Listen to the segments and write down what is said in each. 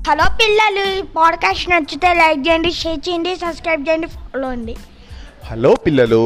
hello పిల్లలు ఈ podcast నచ్చితే లైక్ చేయండి షేర్ చేయండి సబ్స్క్రైబ్ చేయండి ఫాలో అండి హలో పిల్లలు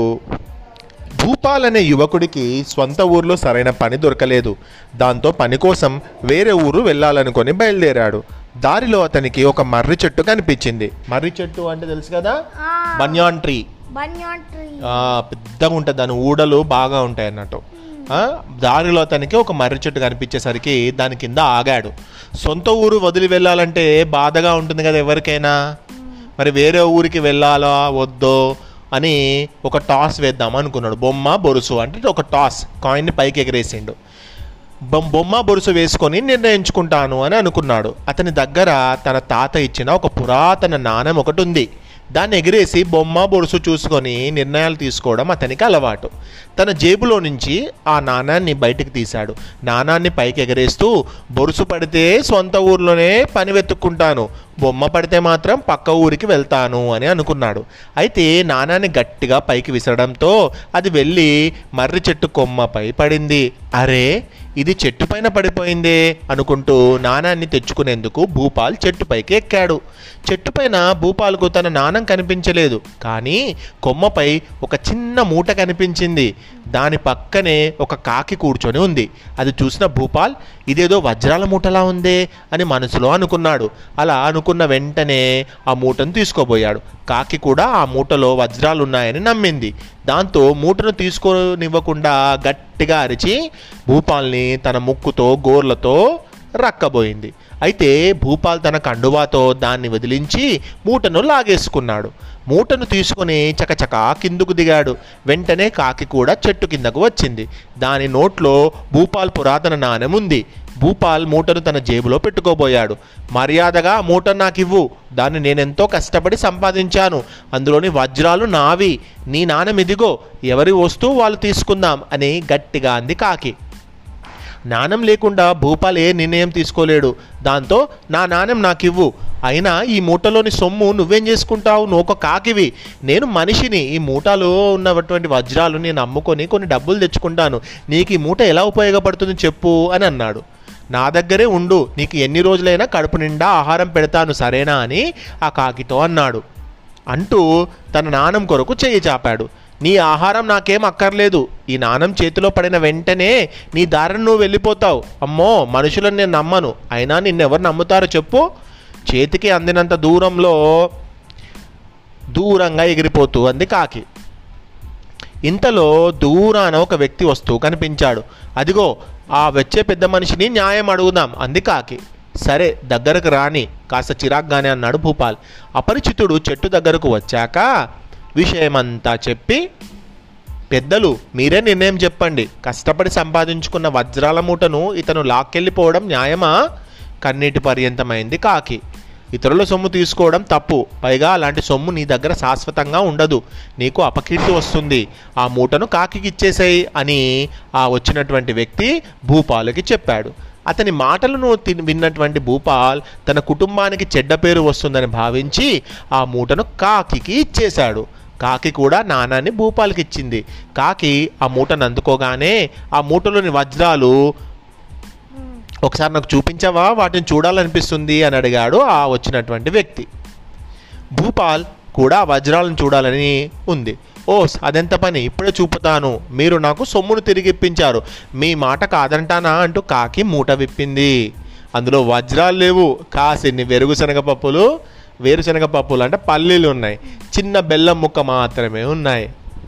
భూపాల్ అనే యువకుడికి స్వంత ఊర్లో సరైన పని దొరకలేదు దాంతో పని కోసం వేరే ఊరు వెళ్ళాలనుకొని బయలుదేరాడు దారిలో అతనికి ఒక మర్రి చెట్టు కనిపించింది మర్రి చెట్టు అంటే తెలుసు కదా బన్యాన్ ట్రీ బన్యాన్ ట్రీ ఆ, పెద్దగా ఉంటుంది దాని ఊడలు బాగా ఉంటాయి అన్నట్టు ఆ, దారిలో అతనికి ఒక మర్రి చెట్టు కనిపించేసరికి దాని కింద ఆగాడు సొంత ఊరు వదిలి వెళ్ళాలంటే బాధగా ఉంటుంది కదా ఎవరికైనా మరి వేరే ఊరికి వెళ్ళాలా వద్దో అని ఒక టాస్ వేద్దాం అనుకున్నాడు బొమ్మ బొరుసు అంటే ఒక టాస్ కాయిన్ని పైకి ఎగరేసిండు బొమ్- బొమ్మ బొరుసు వేసుకొని నిర్ణయించుకుంటాను అని అనుకున్నాడు అతని దగ్గర తన తాత ఇచ్చిన ఒక పురాతన నాణెం ఒకటి ఉంది దాన్ని ఎగిరేసి బొమ్మ బొరుసు చూసుకొని నిర్ణయాలు తీసుకోవడం అతనికి అలవాటు తన జేబులో నుంచి ఆ నాణాన్ని బయటికి తీశాడు నాణాన్ని పైకి ఎగరేస్తూ బొరుసు పడితే సొంత ఊర్లోనే పని వెతుక్కుంటాను బొమ్మ పడితే మాత్రం పక్క ఊరికి వెళ్తాను అని అనుకున్నాడు అయితే నాణాన్ని గట్టిగా పైకి విసరడంతో అది వెళ్ళి మర్రి చెట్టు కొమ్మపై పడింది అరే ఇది చెట్టు పైన పడిపోయిందే అనుకుంటూ నాణాన్ని తెచ్చుకునేందుకు భూపాల్ చెట్టు పైకి ఎక్కాడు చెట్టు పైన భూపాల్కు తన నాణం కనిపించలేదు కానీ కొమ్మపై ఒక చిన్న మూట కనిపించింది దాని పక్కనే ఒక కాకి కూర్చొని ఉంది అది చూసిన భూపాల్ ఇదేదో వజ్రాల మూటలా ఉందే అని మనసులో అనుకున్నాడు అలా అనుకున్న వెంటనే ఆ మూటను తీసుకోబోయాడు కాకి కూడా ఆ మూటలో వజ్రాలు ఉన్నాయని నమ్మింది దాంతో మూటను తీసుకోనివ్వకుండా గట్టిగా అరిచి భూపాల్ని తన ముక్కుతో గోర్లతో రక్కబోయింది అయితే భూపాల్ తన కండువాతో దాన్ని వదిలించి మూటను లాగేసుకున్నాడు మూటను తీసుకొని చకచకా కిందుకు దిగాడు వెంటనే కాకి కూడా చెట్టు కిందకు వచ్చింది దాని నోట్లో భూపాల్ పురాతన నాణెం ఉంది భూపాల్ మూటను తన జేబులో పెట్టుకోబోయాడు మర్యాదగా ఆ మూటను నాకు ఇవ్వు దాన్ని నేనెంతో కష్టపడి సంపాదించాను అందులోని వజ్రాలు నావి నీ నాణెం ఇదిగో ఎవరి వస్తువు వాళ్ళు తీసుకుందాం అని గట్టిగా అంది కాకి నాణం లేకుండా భూపాల్ ఏ నిర్ణయం తీసుకోలేడు దాంతో నా నాణెం నాకు ఇవ్వు అయినా ఈ మూటలోని సొమ్ము నువ్వేం చేసుకుంటావు నువ్వు ఒక కాకివి నేను మనిషిని ఈ మూటలో ఉన్నటువంటి వజ్రాలు నేను అమ్ముకొని కొన్ని డబ్బులు తెచ్చుకుంటాను నీకు ఈ మూట ఎలా ఉపయోగపడుతుంది చెప్పు అని అన్నాడు నా దగ్గరే ఉండు నీకు ఎన్ని రోజులైనా కడుపు నిండా ఆహారం పెడతాను సరేనా అని ఆ కాకితో అన్నాడు అంటూ తన నాణం కొరకు చెయ్యి చాపాడు నీ ఆహారం నాకేం అక్కర్లేదు ఈ నాణం చేతిలో పడిన వెంటనే నీ దారిని నువ్వు వెళ్ళిపోతావు అమ్మో మనుషులను నేను నమ్మను అయినా నిన్నెవరు నమ్ముతారో చెప్పు చేతికి అందినంత దూరంలో దూరంగా ఎగిరిపోతూ అంది కాకి ఇంతలో దూరాన ఒక వ్యక్తి వస్తూ కనిపించాడు అదిగో ఆ వచ్చే పెద్ద మనిషిని న్యాయం అడుగుదాం అంది కాకి సరే దగ్గరకు రాని కాస్త చిరాగ్గానే అన్నాడు భూపాల్ అపరిచితుడు చెట్టు దగ్గరకు వచ్చాక విషయమంతా చెప్పి పెద్దలు మీరే నిర్ణయం చెప్పండి కష్టపడి సంపాదించుకున్న వజ్రాల మూటను ఇతను లాక్కెళ్ళిపోవడం న్యాయమా కన్నీటి పర్యంతమైంది కాకి ఇతరుల సొమ్ము తీసుకోవడం తప్పు పైగా అలాంటి సొమ్ము నీ దగ్గర శాశ్వతంగా ఉండదు నీకు అపకీర్తి వస్తుంది ఆ మూటను కాకికి ఇచ్చేసాయి అని ఆ వచ్చినటువంటి వ్యక్తి భూపాలుకి చెప్పాడు అతని మాటలను తిని విన్నటువంటి భూపాల్ తన కుటుంబానికి చెడ్డ పేరు వస్తుందని భావించి ఆ మూటను కాకికి ఇచ్చేశాడు కాకి కూడా నాణాన్ని భూపాల్కి ఇచ్చింది కాకి ఆ మూటను అందుకోగానే ఆ మూటలోని వజ్రాలు ఒకసారి నాకు చూపించావా వాటిని చూడాలనిపిస్తుంది అని అడిగాడు ఆ వచ్చినటువంటి వ్యక్తి భూపాల్ కూడా ఆ వజ్రాలను చూడాలని ఉంది ఓ అదెంత పని ఇప్పుడే చూపుతాను మీరు నాకు సొమ్మును తిరిగి ఇప్పించారు మీ మాట కాదంటానా అంటూ కాకి మూట విప్పింది అందులో వజ్రాలు లేవు కాసిన్ని వెరుగుశనగ పప్పులు వేరుశనగ పప్పులు అంటే పల్లీలు ఉన్నాయి చిన్న బెల్లం ముక్క మాత్రమే ఉన్నాయి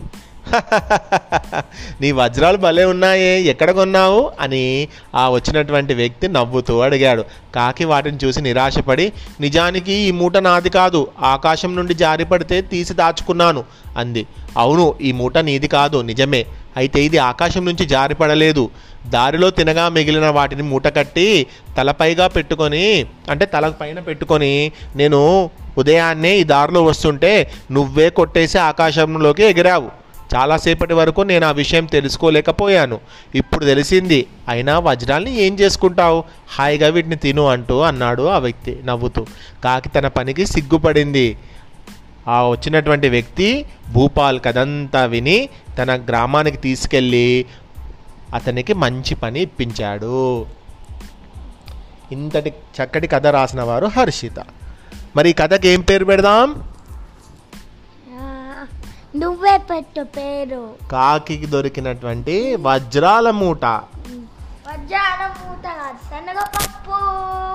నీ వజ్రాలు భలే ఉన్నాయే ఎక్కడ కొన్నావు అని ఆ వచ్చినటువంటి వ్యక్తి నవ్వుతూ అడిగాడు కాకి వాటిని చూసి నిరాశపడి నిజానికి ఈ మూట నాది కాదు ఆకాశం నుండి జారిపడితే తీసి దాచుకున్నాను అంది అవును ఈ మూట నీది కాదు నిజమే అయితే ఇది ఆకాశం నుంచి జారిపడలేదు దారిలో తినగా మిగిలిన వాటిని మూట కట్టి తలపైగా పెట్టుకొని అంటే తల పైన పెట్టుకొని నేను ఉదయాన్నే ఈ దారిలో వస్తుంటే నువ్వే కొట్టేసి ఆకాశంలోకి ఎగిరావు చాలాసేపటి వరకు నేను ఆ విషయం తెలుసుకోలేకపోయాను ఇప్పుడు తెలిసింది అయినా వజ్రాల్ని ఏం చేసుకుంటావు హాయిగా వీటిని తిను అంటూ అన్నాడు ఆ వ్యక్తి నవ్వుతూ కాకి తన పనికి సిగ్గుపడింది ఆ వచ్చినటువంటి వ్యక్తి భూపాల్ కథంతా విని తన గ్రామానికి తీసుకెళ్ళి అతనికి మంచి పని ఇప్పించాడు ఇంతటి చక్కటి కథ రాసిన వారు హర్షిత మరి ఈ కథకి ఏం పేరు పెడదాం ఆ, నువ్వే పెట్టు పేరు కాకి దొరికినటువంటి వజ్రాల మూట వజ్రాల మూట కాదు శనగపప్పు